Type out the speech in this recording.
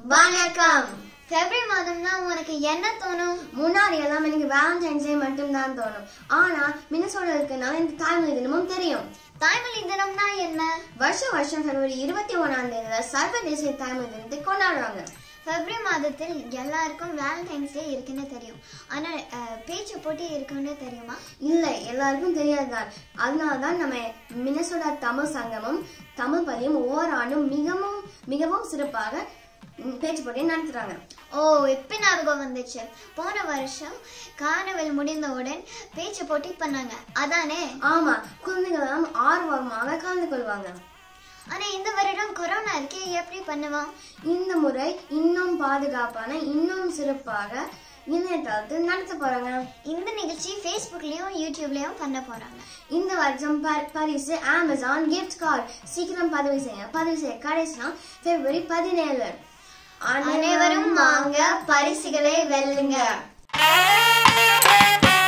வணக்கம் பிப்ரவரி மாதம்னா உனக்கு என்ன தோணும் முன்னாடி எல்லாம் எனக்கு வேலண்டைன்ஸ் டே மட்டும்தான் தோணும் ஆனா மினசோட இருக்கனால எனக்கு தாய்மொழி தினமும் தெரியும் தாய்மொழி தினம்னா என்ன வருஷம் வருஷம் பிப்ரவரி இருபத்தி ஒண்ணாம் தேதியில சர்வதேச தாய்மொழி தினத்தை கொண்டாடுறாங்க பிப்ரவரி மாதத்தில் எல்லாருக்கும் வேலண்டைன்ஸ் டே இருக்குன்னு தெரியும் ஆனா அஹ், பேச்சு போட்டி இருக்குன்னு தெரியுமா இல்லை எல்லாருக்கும் தெரியாதுதான் அதனாலதான் நம்ம மினசோடா தமிழ் சங்கமும் தமிழ் பதியும் ஒவ்வொரு ஆண்டும் மிகவும் மிகவும் சிறப்பாக ம், பேச்சு போட்டியை நடத்துறாங்க ஓ இப்ப ஞாபகம் வந்துச்சு போன வருஷம் கார்னிவல் முடிந்தவுடன் பேச்சு போட்டி பண்ணாங்க அதானே ஆமா குழந்தைகள் எல்லாம் ஆர்வமாக கலந்து கொள்வாங்க ஆனா இந்த வருடம் கொரோனா இருக்கே எப்படி பண்ணுவோம் இந்த முறை இன்னும் பாதுகாப்பான இன்னும் சிறப்பாக இணையதளத்தில் நடத்த போறாங்க இந்த நிகழ்ச்சி ஃபேஸ்புக்லயும் யூடியூப்லயும் பண்ண போறாங்க இந்த வருஷம் ப- பரிசு அமேசான் கிஃப்ட் கார்டு சீக்கிரம் பதிவு செய்யுங்க பதிவு செய்ய கடைசினா பிப்ரவரி பதினேழு அனைவரும் வாங்க பரிசுகளை வெல்லுங்க